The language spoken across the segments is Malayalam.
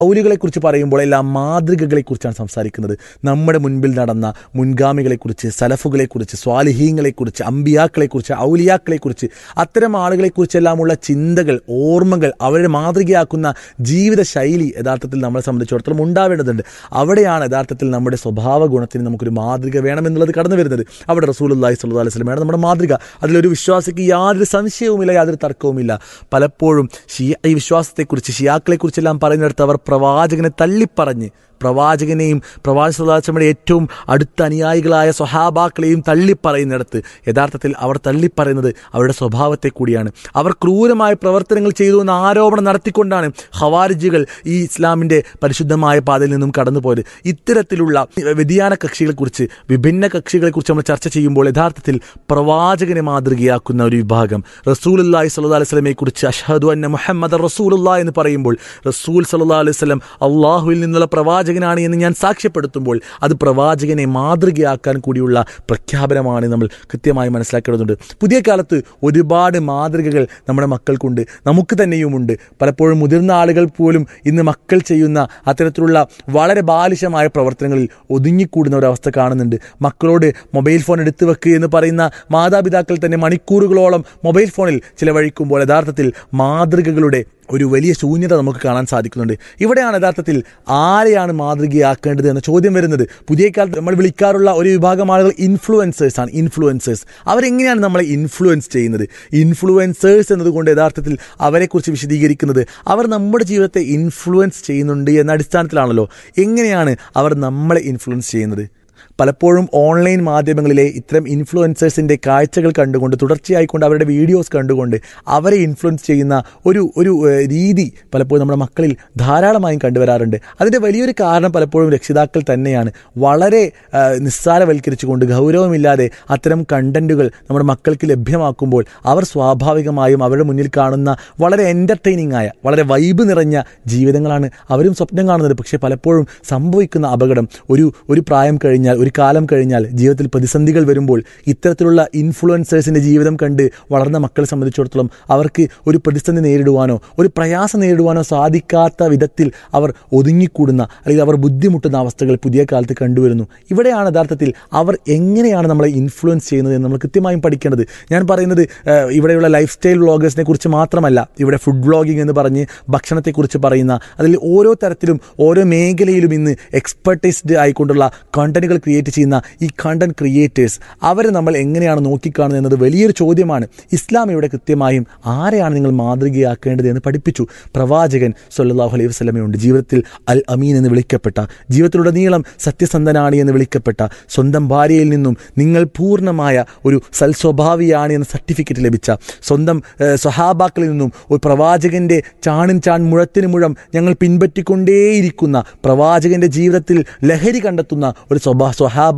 ഔലികളെക്കുറിച്ച് പറയുമ്പോൾ എല്ലാം മാതൃകകളെക്കുറിച്ചാണ് സംസാരിക്കുന്നത് നമ്മുടെ മുൻപിൽ നടന്ന മുൻഗാമികളെക്കുറിച്ച് സലഫുകളെക്കുറിച്ച് സ്വാലിഹീങ്ങളെക്കുറിച്ച് അമ്പിയാക്കളെക്കുറിച്ച് ഔലിയാക്കളെക്കുറിച്ച് അത്തരം ആളുകളെക്കുറിച്ചെല്ലാമുള്ള ചിന്തകൾ ഓർമ്മകൾ അവരുടെ മാതൃകയാക്കുന്ന ജീവിത ശൈലി യഥാർത്ഥത്തിൽ നമ്മളെ സംബന്ധിച്ചിടത്തോളം ഉണ്ടാവേണ്ടതുണ്ട് അവിടെയാണ് യഥാർത്ഥത്തിൽ നമ്മുടെ സ്വഭാവ ഗുണത്തിന് നമുക്കൊരു മാതൃക വേണമെന്നുള്ളത് കടന്നു വരുന്നത് അവിടെ റസൂൽ അള്ളാഹി സ്വല്ലു അലൈഹി സ്വലമയാണ് നമ്മുടെ മാതൃക അതിലൊരു വിശ്വാസിക്ക് യാതൊരു സംശയവുമില്ല യാതൊരു തർക്കവുമില്ല പലപ്പോഴും ഷിയ ഈ വിശ്വാസത്തെക്കുറിച്ച് ഷിയാക്കളെക്കുറിച്ചെല്ലാം പറയുന്നിടത്ത് അവർ പ്രവാചകനെ തള്ളിപ്പറഞ്ഞ് പ്രവാചകനെയും പ്രവാചകയുടെ ഏറ്റവും അടുത്ത അനുയായികളായ സ്വഹാബാക്കളെയും തള്ളിപ്പറയുന്നിടത്ത് യഥാർത്ഥത്തിൽ അവർ തള്ളിപ്പറയുന്നത് അവരുടെ സ്വഭാവത്തെ കൂടിയാണ് അവർ ക്രൂരമായ പ്രവർത്തനങ്ങൾ ചെയ്തു എന്ന ആരോപണം നടത്തിക്കൊണ്ടാണ് ഹവാരിജികൾ ഈ ഇസ്ലാമിൻ്റെ പരിശുദ്ധമായ പാതയിൽ നിന്നും കടന്നുപോയത് ഇത്തരത്തിലുള്ള വ്യതിയാന കക്ഷികളെക്കുറിച്ച് വിഭിന്ന കക്ഷികളെക്കുറിച്ച് നമ്മൾ ചർച്ച ചെയ്യുമ്പോൾ യഥാർത്ഥത്തിൽ പ്രവാചകനെ മാതൃകയാക്കുന്ന ഒരു വിഭാഗം റസൂൽ അല്ലാഹി സല്ലാ അലൈഹി സ്വലമെ കുറിച്ച് അഷഹദു അന്ന മുഹമ്മദ് റസൂലുള്ള എന്ന് പറയുമ്പോൾ റസൂൽ സല്ലാ അലൈഹി സ്വലം അള്ളാഹുവിൽ നിന്നുള്ള പ്രവാചകനാണ് എന്ന് ഞാൻ സാക്ഷ്യപ്പെടുത്തുമ്പോൾ അത് പ്രവാചകനെ മാതൃകയാക്കാൻ കൂടിയുള്ള പ്രഖ്യാപനമാണ് നമ്മൾ കൃത്യമായി മനസ്സിലാക്കേണ്ടതുണ്ട് പുതിയ കാലത്ത് ഒരുപാട് മാതൃകകൾ നമ്മുടെ മക്കൾക്കുണ്ട് നമുക്ക് തന്നെയുമുണ്ട് പലപ്പോഴും മുതിർന്ന ആളുകൾ പോലും ഇന്ന് മക്കൾ ചെയ്യുന്ന അത്തരത്തിലുള്ള വളരെ ബാലിശമായ പ്രവർത്തനങ്ങളിൽ ഒതുങ്ങിക്കൂടുന്ന ഒരവസ്ഥ കാണുന്നുണ്ട് മക്കളോട് മൊബൈൽ ഫോൺ എടുത്തു വെക്കുക എന്ന് പറയുന്ന മാതാപിതാക്കൾ തന്നെ മണിക്കൂറുകളോളം മൊബൈൽ ഫോണിൽ ചിലവഴിക്കുമ്പോൾ യഥാർത്ഥത്തിൽ മാതൃകകളുടെ ഒരു വലിയ ശൂന്യത നമുക്ക് കാണാൻ സാധിക്കുന്നുണ്ട് ഇവിടെയാണ് യഥാർത്ഥത്തിൽ ആരെയാണ് മാതൃകയാക്കേണ്ടത് എന്ന ചോദ്യം വരുന്നത് പുതിയ കാലത്ത് നമ്മൾ വിളിക്കാറുള്ള ഒരു വിഭാഗം ആളുകൾ ഇൻഫ്ലുവൻസേഴ്സ് ആണ് ഇൻഫ്ലുവൻസേഴ്സ് അവരെങ്ങനെയാണ് നമ്മളെ ഇൻഫ്ലുവൻസ് ചെയ്യുന്നത് ഇൻഫ്ലുവൻസേഴ്സ് എന്നതുകൊണ്ട് യഥാർത്ഥത്തിൽ അവരെക്കുറിച്ച് വിശദീകരിക്കുന്നത് അവർ നമ്മുടെ ജീവിതത്തെ ഇൻഫ്ലുവൻസ് ചെയ്യുന്നുണ്ട് എന്ന അടിസ്ഥാനത്തിലാണല്ലോ എങ്ങനെയാണ് അവർ നമ്മളെ ഇൻഫ്ലുവൻസ് ചെയ്യുന്നത് പലപ്പോഴും ഓൺലൈൻ മാധ്യമങ്ങളിലെ ഇത്തരം ഇൻഫ്ലുവൻസേഴ്സിൻ്റെ കാഴ്ചകൾ കണ്ടുകൊണ്ട് തുടർച്ചയായിക്കൊണ്ട് അവരുടെ വീഡിയോസ് കണ്ടുകൊണ്ട് അവരെ ഇൻഫ്ലുവൻസ് ചെയ്യുന്ന ഒരു ഒരു രീതി പലപ്പോഴും നമ്മുടെ മക്കളിൽ ധാരാളമായും കണ്ടുവരാറുണ്ട് അതിൻ്റെ വലിയൊരു കാരണം പലപ്പോഴും രക്ഷിതാക്കൾ തന്നെയാണ് വളരെ നിസ്സാരവൽക്കരിച്ചുകൊണ്ട് ഗൗരവമില്ലാതെ അത്തരം കണ്ടന്റുകൾ നമ്മുടെ മക്കൾക്ക് ലഭ്യമാക്കുമ്പോൾ അവർ സ്വാഭാവികമായും അവരുടെ മുന്നിൽ കാണുന്ന വളരെ എൻ്റർടൈനിങ് ആയ വളരെ വൈബ് നിറഞ്ഞ ജീവിതങ്ങളാണ് അവരും സ്വപ്നം കാണുന്നത് പക്ഷേ പലപ്പോഴും സംഭവിക്കുന്ന അപകടം ഒരു ഒരു പ്രായം കഴിഞ്ഞാൽ ഒരു കാലം കഴിഞ്ഞാൽ ജീവിതത്തിൽ പ്രതിസന്ധികൾ വരുമ്പോൾ ഇത്തരത്തിലുള്ള ഇൻഫ്ലുവൻസേഴ്സിൻ്റെ ജീവിതം കണ്ട് വളർന്ന മക്കളെ സംബന്ധിച്ചിടത്തോളം അവർക്ക് ഒരു പ്രതിസന്ധി നേരിടുവാനോ ഒരു പ്രയാസം നേരിടുവാനോ സാധിക്കാത്ത വിധത്തിൽ അവർ ഒതുങ്ങിക്കൂടുന്ന അല്ലെങ്കിൽ അവർ ബുദ്ധിമുട്ടുന്ന അവസ്ഥകൾ പുതിയ കാലത്ത് കണ്ടുവരുന്നു ഇവിടെയാണ് യഥാർത്ഥത്തിൽ അവർ എങ്ങനെയാണ് നമ്മളെ ഇൻഫ്ലുവൻസ് ചെയ്യുന്നത് എന്ന് നമ്മൾ കൃത്യമായും പഠിക്കേണ്ടത് ഞാൻ പറയുന്നത് ഇവിടെയുള്ള ലൈഫ് സ്റ്റൈൽ വ്ളോഗേഴ്സിനെ കുറിച്ച് മാത്രമല്ല ഇവിടെ ഫുഡ് വ്ളോഗിംഗ് എന്ന് പറഞ്ഞ് ഭക്ഷണത്തെക്കുറിച്ച് പറയുന്ന അതിൽ ഓരോ തരത്തിലും ഓരോ മേഖലയിലും ഇന്ന് എക്സ്പെർട്ടൈസ്ഡ് ആയിക്കൊണ്ടുള്ള കണ്ടന്റുകൾ ക്രിയേറ്റ് ചെയ്യുന്ന ഈ കണ്ടന്റ് ക്രിയേറ്റേഴ്സ് അവരെ നമ്മൾ എങ്ങനെയാണ് നോക്കിക്കാണുന്നത് എന്നത് വലിയൊരു ചോദ്യമാണ് ഇസ്ലാം ഇവിടെ കൃത്യമായും ആരെയാണ് നിങ്ങൾ മാതൃകയാക്കേണ്ടത് എന്ന് പഠിപ്പിച്ചു പ്രവാചകൻ സല്ലാഹു അലൈഹി വസ്ലമയുണ്ട് ജീവിതത്തിൽ അൽ അമീൻ എന്ന് വിളിക്കപ്പെട്ട ജീവിതത്തിലുടനീളം സത്യസന്ധനാണ് എന്ന് വിളിക്കപ്പെട്ട സ്വന്തം ഭാര്യയിൽ നിന്നും നിങ്ങൾ പൂർണ്ണമായ ഒരു സൽസ്വഭാവിയാണ് എന്ന സർട്ടിഫിക്കറ്റ് ലഭിച്ച സ്വന്തം സ്വഹാബാക്കളിൽ നിന്നും ഒരു പ്രവാചകന്റെ ചാണിൻ ചാൺ മുഴത്തിന് മുഴം ഞങ്ങൾ പിൻപറ്റിക്കൊണ്ടേയിരിക്കുന്ന പ്രവാചകന്റെ ജീവിതത്തിൽ ലഹരി കണ്ടെത്തുന്ന ഒരു സ്വഭാ സ്വഹാബ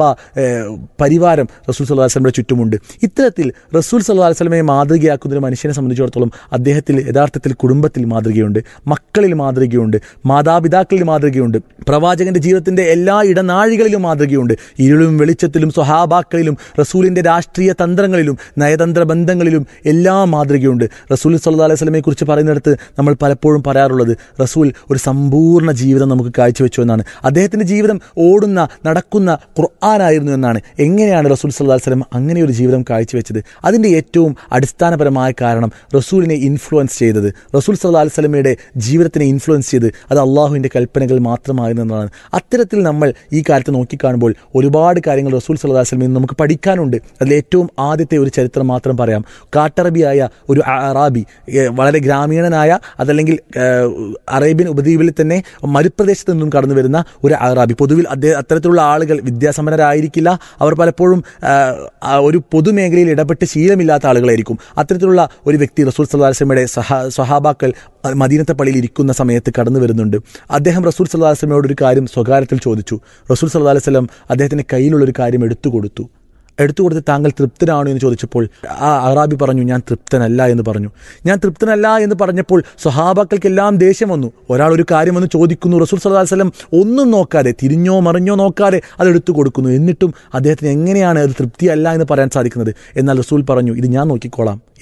പരിവാരം റസൂൽ സല്ലാ വസ്ലമിയുടെ ചുറ്റുമുണ്ട് ഇത്തരത്തിൽ റസൂൽ സല്ലാ വസ്ലമയെ മാതൃകയാക്കുന്ന ഒരു മനുഷ്യനെ സംബന്ധിച്ചിടത്തോളം അദ്ദേഹത്തിൽ യഥാർത്ഥത്തിൽ കുടുംബത്തിൽ മാതൃകയുണ്ട് മക്കളിൽ മാതൃകയുണ്ട് മാതാപിതാക്കളിൽ മാതൃകയുണ്ട് പ്രവാചകന്റെ ജീവിതത്തിന്റെ എല്ലാ ഇടനാഴികളിലും മാതൃകയുണ്ട് ഇരുളും വെളിച്ചത്തിലും സ്വഹാബാക്കളിലും റസൂലിന്റെ രാഷ്ട്രീയ തന്ത്രങ്ങളിലും നയതന്ത്ര ബന്ധങ്ങളിലും എല്ലാം മാതൃകയുണ്ട് റസൂൽ സല്ലാ അലൈഹി സ്വലമയെ കുറിച്ച് പറയുന്നിടത്ത് നമ്മൾ പലപ്പോഴും പറയാറുള്ളത് റസൂൽ ഒരു സമ്പൂർണ്ണ ജീവിതം നമുക്ക് കാഴ്ചവെച്ചു എന്നാണ് അദ്ദേഹത്തിന്റെ ജീവിതം ഓടുന്ന നടക്കുന്ന ഖുർആാനായിരുന്നു എന്നാണ് എങ്ങനെയാണ് റസൂൽ സല്ലാ വസ്ലം അങ്ങനെ ഒരു ജീവിതം കാഴ്ചവെച്ചത് അതിൻ്റെ ഏറ്റവും അടിസ്ഥാനപരമായ കാരണം റസൂലിനെ ഇൻഫ്ലുവൻസ് ചെയ്തത് റസൂൽ സല്ലാ വസ്ലമയുടെ ജീവിതത്തിനെ ഇൻഫ്ലുവൻസ് ചെയ്ത് അത് അള്ളാഹുവിൻ്റെ കൽപ്പനകൾ മാത്രമായിരുന്നു എന്നതാണ് അത്തരത്തിൽ നമ്മൾ ഈ കാര്യത്തെ നോക്കിക്കാണുമ്പോൾ ഒരുപാട് കാര്യങ്ങൾ റസൂൽ സല്ലാ വസ്ലമിൽ നിന്ന് നമുക്ക് പഠിക്കാനുണ്ട് അതിൽ ഏറ്റവും ആദ്യത്തെ ഒരു ചരിത്രം മാത്രം പറയാം കാട്ടറബിയായ ഒരു അറാബി വളരെ ഗ്രാമീണനായ അതല്ലെങ്കിൽ അറേബ്യൻ ഉപദ്വീപിൽ തന്നെ മരുപ്രദേശത്ത് നിന്നും കടന്നു വരുന്ന ഒരു അറാബി പൊതുവിൽ അദ്ദേഹം അത്തരത്തിലുള്ള ആളുകൾ വിദ്യാസമ്പന്നരായിരിക്കില്ല അവർ പലപ്പോഴും ഒരു പൊതുമേഖലയിൽ ഇടപെട്ട് ശീലമില്ലാത്ത ആളുകളായിരിക്കും അത്തരത്തിലുള്ള ഒരു വ്യക്തി റസൂൽ സല്ലാസ്ലമയുടെ സഹാ സഹാബാക്കൾ മദീനത്തെ പള്ളിയിൽ ഇരിക്കുന്ന സമയത്ത് കടന്നു വരുന്നുണ്ട് അദ്ദേഹം റസൂൽ സല്ലാ വസ്ലമയോട് ഒരു കാര്യം സ്വകാര്യത്തിൽ ചോദിച്ചു റസൂൽ സല്ലാ വസ്ലം അദ്ദേഹത്തിൻ്റെ കയ്യിലുള്ള ഒരു കാര്യം എടുത്തു കൊടുത്തു എടുത്തു കൊടുത്ത് താങ്കൾ തൃപ്തനാണോ എന്ന് ചോദിച്ചപ്പോൾ ആ അറാബി പറഞ്ഞു ഞാൻ തൃപ്തനല്ല എന്ന് പറഞ്ഞു ഞാൻ തൃപ്തനല്ല എന്ന് പറഞ്ഞപ്പോൾ സ്വഹാബാക്കൾക്കെല്ലാം ദേഷ്യം വന്നു ഒരാൾ ഒരു കാര്യം വന്ന് ചോദിക്കുന്നു റസൂൽ സല്ലാ വല്ലം ഒന്നും നോക്കാതെ തിരിഞ്ഞോ മറിഞ്ഞോ നോക്കാതെ അത് എടുത്തു കൊടുക്കുന്നു എന്നിട്ടും അദ്ദേഹത്തിന് എങ്ങനെയാണ് അത് തൃപ്തിയല്ല എന്ന് പറയാൻ സാധിക്കുന്നത് എന്നാൽ റസൂൽ പറഞ്ഞു ഇത് ഞാൻ നോക്കിക്കോളാം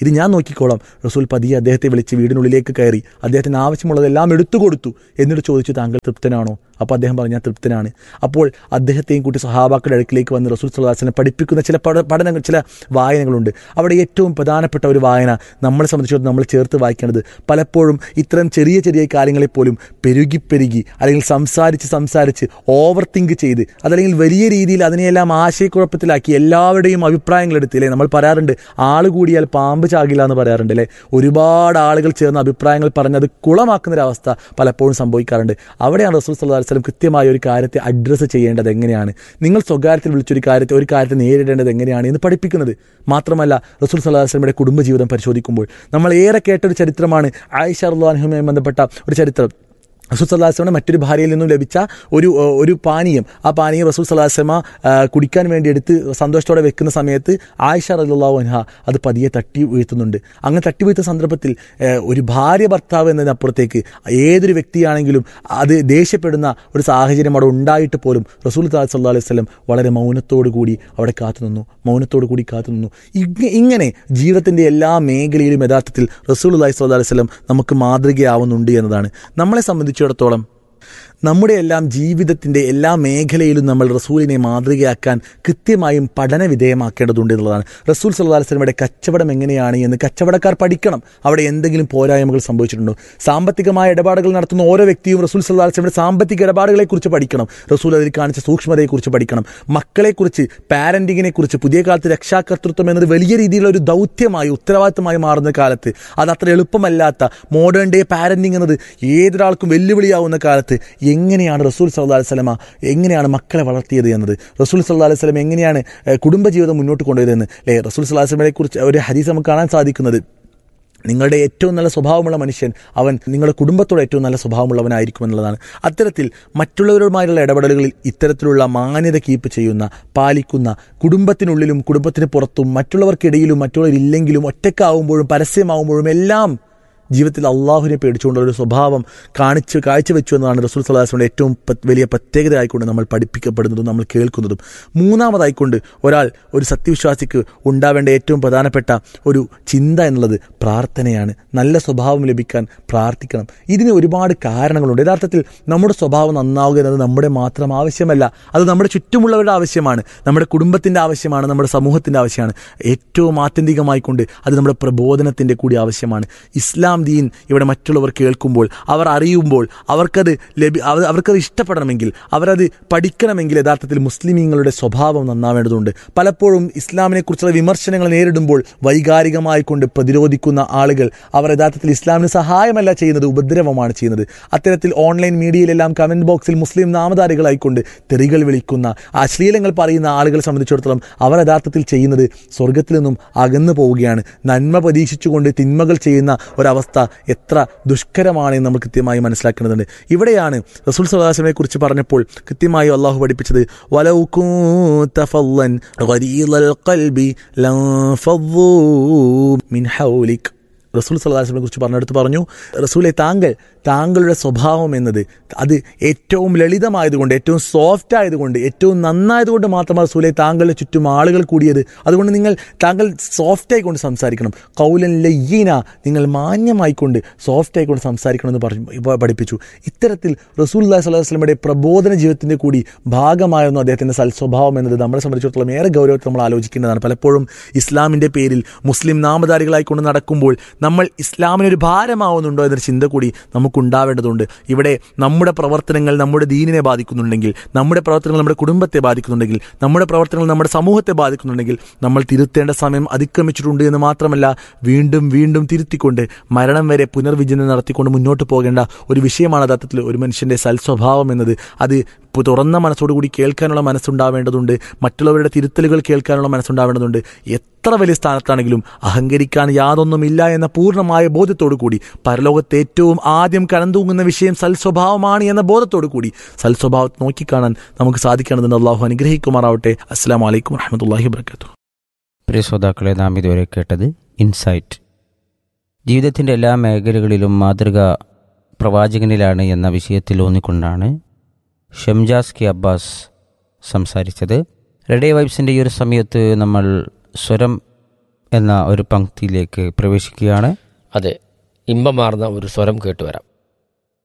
ഇത് ഞാൻ നോക്കിക്കോളാം റസൂൽ പതിയെ അദ്ദേഹത്തെ വിളിച്ച് വീടിനുള്ളിലേക്ക് കയറി അദ്ദേഹത്തിന് ആവശ്യമുള്ളതെല്ലാം എടുത്തു കൊടുത്തു എന്നിട്ട് ചോദിച്ചു താങ്കൾ തൃപ്തനാണോ അപ്പോൾ അദ്ദേഹം പറഞ്ഞു ഞാൻ തൃപ്തനാണ് അപ്പോൾ അദ്ദേഹത്തെയും കൂട്ടി സഹാബാക്കളുടെ അടുക്കിലേക്ക് വന്ന് റസൂൽ സല്ലാസിനെ പഠിപ്പിക്കുന്ന ചില പഠ പഠനങ്ങൾ ചില വായനകളുണ്ട് അവിടെ ഏറ്റവും പ്രധാനപ്പെട്ട ഒരു വായന നമ്മളെ സംബന്ധിച്ചിടത്തോളം നമ്മൾ ചേർത്ത് വായിക്കേണ്ടത് പലപ്പോഴും ഇത്തരം ചെറിയ ചെറിയ കാര്യങ്ങളെ പോലും പെരുകി പെരുകി അല്ലെങ്കിൽ സംസാരിച്ച് സംസാരിച്ച് ഓവർ തിങ്ക് ചെയ്ത് അതല്ലെങ്കിൽ വലിയ രീതിയിൽ അതിനെയെല്ലാം ആശയക്കുഴപ്പത്തിലാക്കി എല്ലാവരുടെയും അഭിപ്രായങ്ങൾ എടുത്തില്ലേ നമ്മൾ പറയാറുണ്ട് ആൾ കൂടിയാൽ പാമ്പ് ചാകില്ല എന്ന് പറയാറുണ്ട് അല്ലേ ഒരുപാട് ആളുകൾ ചേർന്ന് അഭിപ്രായങ്ങൾ പറഞ്ഞ് അത് കുളമാക്കുന്ന ഒരു അവസ്ഥ പലപ്പോഴും സംഭവിക്കാറുണ്ട് അവിടെയാണ് റസൂൽ സല്ലാ വസ്ലം കൃത്യമായ ഒരു കാര്യത്തെ അഡ്രസ്സ് ചെയ്യേണ്ടത് എങ്ങനെയാണ് നിങ്ങൾ സ്വകാര്യത്തിൽ വിളിച്ചൊരു കാര്യത്തെ ഒരു കാര്യത്തെ നേരിടേണ്ടത് എങ്ങനെയാണ് എന്ന് പഠിപ്പിക്കുന്നത് മാത്രമല്ല റസൂൽ സല്ലാ വസ്ലമിയുടെ കുടുംബജീവിതം പരിശോധിക്കുമ്പോൾ നമ്മൾ ഏറെ കേട്ടൊരു ചരിത്രമാണ് ആയിഷ അള്ളാഹുമായി ബന്ധപ്പെട്ട ഒരു ചരിത്രം റസൂൽ സല്ലാസ്ലമിന്റെ മറ്റൊരു ഭാര്യയിൽ നിന്നും ലഭിച്ച ഒരു ഒരു പാനീയം ആ പാനീയം റസൂൽ സല്ലാസ്ലമ കുടിക്കാൻ വേണ്ടി എടുത്ത് സന്തോഷത്തോടെ വെക്കുന്ന സമയത്ത് ആയിഷ റല്ലാഹു അൻഹ അത് പതിയെ തട്ടി വീഴ്ത്തുന്നുണ്ട് അങ്ങനെ തട്ടി വീഴ്ത്തുന്ന സന്ദർഭത്തിൽ ഒരു ഭാര്യ ഭർത്താവ് എന്നതിനപ്പുറത്തേക്ക് ഏതൊരു വ്യക്തിയാണെങ്കിലും അത് ദേഷ്യപ്പെടുന്ന ഒരു സാഹചര്യം അവിടെ ഉണ്ടായിട്ട് പോലും റസൂൽ സല്ലാ അലൈഹി സ്വലം വളരെ മൗനത്തോടു കൂടി അവിടെ കാത്തുനിന്നു മൗനത്തോടു കൂടി കാത്തുനിന്നു ഇങ്ങനെ ജീവിതത്തിൻ്റെ എല്ലാ മേഖലയിലും യഥാർത്ഥത്തിൽ റസൂൽ അള്ളഹി സ്വല്ലാ അലൈഹി സ്വലം നമുക്ക് മാതൃകയാവുന്നുണ്ട് എന്നതാണ് നമ്മളെ സംബന്ധിച്ചിടത്തോളം നമ്മുടെ എല്ലാം ജീവിതത്തിൻ്റെ എല്ലാ മേഖലയിലും നമ്മൾ റസൂലിനെ മാതൃകയാക്കാൻ കൃത്യമായും പഠന വിധേയമാക്കേണ്ടതുണ്ട് എന്നുള്ളതാണ് റസൂൽ സല്ലാ വസ്ലമയുടെ കച്ചവടം എങ്ങനെയാണ് എന്ന് കച്ചവടക്കാർ പഠിക്കണം അവിടെ എന്തെങ്കിലും പോരായ്മകൾ സംഭവിച്ചിട്ടുണ്ടോ സാമ്പത്തികമായ ഇടപാടുകൾ നടത്തുന്ന ഓരോ വ്യക്തിയും റസൂൽ സല്ലാ വസ്ലമയുടെ സാമ്പത്തിക ഇടപാടുകളെക്കുറിച്ച് പഠിക്കണം റസൂൽ അതിൽ കാണിച്ച സൂക്ഷ്മതയെക്കുറിച്ച് പഠിക്കണം മക്കളെക്കുറിച്ച് പാരൻറ്റിങ്ങിനെ കുറിച്ച് പുതിയ കാലത്ത് രക്ഷാകർത്തൃത്വം എന്നത് വലിയ രീതിയിലുള്ള ഒരു ദൗത്യമായി ഉത്തരവാദിത്തമായി മാറുന്ന കാലത്ത് അത് അത്ര എളുപ്പമല്ലാത്ത മോഡേൺ ഡേ പാരൻറ്റിങ് എന്നത് ഏതൊരാൾക്കും വെല്ലുവിളിയാവുന്ന കാലത്ത് എങ്ങനെയാണ് റസൂൽ സല്ലാ അലൈഹി സ്വലമ എങ്ങനെയാണ് മക്കളെ വളർത്തിയത് എന്നത് റസൂൽ സല്ലാ അലൈഹി സ്വലം എങ്ങനെയാണ് കുടുംബജീവിതം മുന്നോട്ട് കൊണ്ടുവരുന്നത് അല്ലേ റസൂൽ സല്ലാ വസ്ലമയെ കുറിച്ച് ഒരു ഹരീസ് നമുക്ക് കാണാൻ സാധിക്കുന്നത് നിങ്ങളുടെ ഏറ്റവും നല്ല സ്വഭാവമുള്ള മനുഷ്യൻ അവൻ നിങ്ങളുടെ കുടുംബത്തോട് ഏറ്റവും നല്ല സ്വഭാവമുള്ളവനായിരിക്കും എന്നുള്ളതാണ് അത്തരത്തിൽ മറ്റുള്ളവരുമായുള്ള ഇടപെടലുകളിൽ ഇത്തരത്തിലുള്ള മാന്യത കീപ്പ് ചെയ്യുന്ന പാലിക്കുന്ന കുടുംബത്തിനുള്ളിലും കുടുംബത്തിന് പുറത്തും മറ്റുള്ളവർക്കിടയിലും മറ്റുള്ളവരില്ലെങ്കിലും ഒറ്റക്കാവുമ്പോഴും പരസ്യമാവുമ്പോഴും എല്ലാം ജീവിതത്തിൽ അള്ളാഹുവിനെ പേടിച്ചുകൊണ്ടുള്ള ഒരു സ്വഭാവം കാണിച്ച് കാഴ്ചവെച്ചു എന്നതാണ് റസൂൽ സലാഹുവിൻ്റെ ഏറ്റവും വലിയ പ്രത്യേകതയായിക്കൊണ്ട് നമ്മൾ പഠിപ്പിക്കപ്പെടുന്നതും നമ്മൾ കേൾക്കുന്നതും മൂന്നാമതായിക്കൊണ്ട് ഒരാൾ ഒരു സത്യവിശ്വാസിക്ക് ഉണ്ടാവേണ്ട ഏറ്റവും പ്രധാനപ്പെട്ട ഒരു ചിന്ത എന്നുള്ളത് പ്രാർത്ഥനയാണ് നല്ല സ്വഭാവം ലഭിക്കാൻ പ്രാർത്ഥിക്കണം ഇതിന് ഒരുപാട് കാരണങ്ങളുണ്ട് യഥാർത്ഥത്തിൽ നമ്മുടെ സ്വഭാവം നന്നാവുക എന്നത് നമ്മുടെ മാത്രം ആവശ്യമല്ല അത് നമ്മുടെ ചുറ്റുമുള്ളവരുടെ ആവശ്യമാണ് നമ്മുടെ കുടുംബത്തിൻ്റെ ആവശ്യമാണ് നമ്മുടെ സമൂഹത്തിൻ്റെ ആവശ്യമാണ് ഏറ്റവും ആത്യന്തികമായിക്കൊണ്ട് അത് നമ്മുടെ പ്രബോധനത്തിൻ്റെ കൂടി ആവശ്യമാണ് ഇസ്ലാം ദീൻ ഇവിടെ മറ്റുള്ളവർ കേൾക്കുമ്പോൾ അവർ അറിയുമ്പോൾ അവർക്കത് ലഭി അവർക്കത് ഇഷ്ടപ്പെടണമെങ്കിൽ അവരത് പഠിക്കണമെങ്കിൽ യഥാർത്ഥത്തിൽ മുസ്ലിമീങ്ങളുടെ സ്വഭാവം നന്നാവേണ്ടതുണ്ട് പലപ്പോഴും ഇസ്ലാമിനെക്കുറിച്ചുള്ള വിമർശനങ്ങൾ നേരിടുമ്പോൾ വൈകാരികമായി കൊണ്ട് പ്രതിരോധിക്കുന്ന ആളുകൾ അവർ യഥാർത്ഥത്തിൽ ഇസ്ലാമിന് സഹായമല്ല ചെയ്യുന്നത് ഉപദ്രവമാണ് ചെയ്യുന്നത് അത്തരത്തിൽ ഓൺലൈൻ മീഡിയയിലെല്ലാം കമൻറ്റ് ബോക്സിൽ മുസ്ലിം നാമധാരികളായിക്കൊണ്ട് തെറികൾ വിളിക്കുന്ന അശ്ലീലങ്ങൾ പറയുന്ന ആളുകളെ സംബന്ധിച്ചിടത്തോളം അവർ യഥാർത്ഥത്തിൽ ചെയ്യുന്നത് സ്വർഗത്തിൽ നിന്നും അകന്നു പോവുകയാണ് നന്മ പ്രതീക്ഷിച്ചുകൊണ്ട് തിന്മകൾ ചെയ്യുന്ന ഒരവസ്ഥ എത്ര ദുഷ്കരമാണ് എന്ന് നമ്മൾ കൃത്യമായി മനസ്സിലാക്കേണ്ടതുണ്ട് ഇവിടെയാണ് റസൂൽ സലാസിനെ കുറിച്ച് പറഞ്ഞപ്പോൾ കൃത്യമായി അള്ളാഹു പഠിപ്പിച്ചത് മിൻ ഹൗലിക് റസൂൽ സല്ലാസ്ലിനെ കുറിച്ച് പറഞ്ഞെടുത്ത് പറഞ്ഞു റസൂലെ താങ്കൾ താങ്കളുടെ സ്വഭാവം എന്നത് അത് ഏറ്റവും ലളിതമായതുകൊണ്ട് ഏറ്റവും സോഫ്റ്റ് ആയതുകൊണ്ട് ഏറ്റവും നന്നായതുകൊണ്ട് മാത്രമാണ് റസൂലെ താങ്കളുടെ ചുറ്റും ആളുകൾ കൂടിയത് അതുകൊണ്ട് നിങ്ങൾ താങ്കൾ സോഫ്റ്റ് ആയിക്കൊണ്ട് സംസാരിക്കണം കൗലൻ ലയ്യീന നിങ്ങൾ മാന്യമായിക്കൊണ്ട് സോഫ്റ്റ് ആയിക്കൊണ്ട് സംസാരിക്കണമെന്ന് പറഞ്ഞു പഠിപ്പിച്ചു ഇത്തരത്തിൽ റസൂൽ അല്ലാഹി സ്വലാഹു വസ്ലമയുടെ പ്രബോധന ജീവിതത്തിൻ്റെ കൂടി ഭാഗമായിരുന്നു അദ്ദേഹത്തിൻ്റെ സൽസ്വഭാവം എന്നത് നമ്മളെ സംബന്ധിച്ചിടത്തോളം ഏറെ ഗൗരവത്തിൽ നമ്മൾ ആലോചിക്കേണ്ടതാണ് പലപ്പോഴും ഇസ്ലാമിൻ്റെ പേരിൽ മുസ്ലിം നാമധാരികളായിക്കൊണ്ട് നടക്കുമ്പോൾ നമ്മൾ ഇസ്ലാമിനൊരു ഭാരമാവുന്നുണ്ടോ എന്നൊരു ചിന്ത കൂടി നമുക്കുണ്ടാവേണ്ടതുണ്ട് ഇവിടെ നമ്മുടെ പ്രവർത്തനങ്ങൾ നമ്മുടെ ദീനിനെ ബാധിക്കുന്നുണ്ടെങ്കിൽ നമ്മുടെ പ്രവർത്തനങ്ങൾ നമ്മുടെ കുടുംബത്തെ ബാധിക്കുന്നുണ്ടെങ്കിൽ നമ്മുടെ പ്രവർത്തനങ്ങൾ നമ്മുടെ സമൂഹത്തെ ബാധിക്കുന്നുണ്ടെങ്കിൽ നമ്മൾ തിരുത്തേണ്ട സമയം അതിക്രമിച്ചിട്ടുണ്ട് എന്ന് മാത്രമല്ല വീണ്ടും വീണ്ടും തിരുത്തിക്കൊണ്ട് മരണം വരെ പുനർവിചനം നടത്തിക്കൊണ്ട് മുന്നോട്ട് പോകേണ്ട ഒരു വിഷയമാണ് യഥാർത്ഥത്തിൽ ഒരു മനുഷ്യൻ്റെ സൽസ്വഭാവം എന്നത് അത് തുറന്ന മനസ്സോടുകൂടി കേൾക്കാനുള്ള മനസ്സുണ്ടാവേണ്ടതുണ്ട് മറ്റുള്ളവരുടെ തിരുത്തലുകൾ കേൾക്കാനുള്ള മനസ്സുണ്ടാവേണ്ടതുണ്ട് എത്ര വലിയ സ്ഥാനത്താണെങ്കിലും അഹങ്കരിക്കാൻ യാതൊന്നുമില്ല എന്ന പൂർണ്ണമായ ബോധ്യത്തോടു കൂടി പരലോകത്ത് ഏറ്റവും ആദ്യം കടന്തൂങ്ങുന്ന വിഷയം സൽസ്വഭാവമാണ് എന്ന ബോധത്തോടു കൂടി സൽസ്വഭാവത്തെ നോക്കിക്കാണാൻ നമുക്ക് സാധിക്കണമെന്ന് അള്ളാഹു അനുഗ്രഹിക്കുമാറാവട്ടെ അസ്സാം വലൈക്കും വറഹമത്തല്ലാഹി വർക്കാത്തു പ്രിയ ശ്രോതാക്കളെ നാം ഇതുവരെ കേട്ടത് ഇൻസൈറ്റ് ജീവിതത്തിൻ്റെ എല്ലാ മേഖലകളിലും മാതൃക പ്രവാചകനിലാണ് എന്ന വിഷയത്തിൽ ഊന്നിക്കൊണ്ടാണ് ഷംജാസ് കെ അബ്ബാസ് സംസാരിച്ചത് റേഡിയോ വൈബ്സിൻ്റെ ഈ ഒരു സമയത്ത് നമ്മൾ സ്വരം എന്ന ഒരു പങ്ക്തിയിലേക്ക് പ്രവേശിക്കുകയാണ് അതെ ഇമ്പമാർന്ന ഒരു സ്വരം കേട്ടുവരാം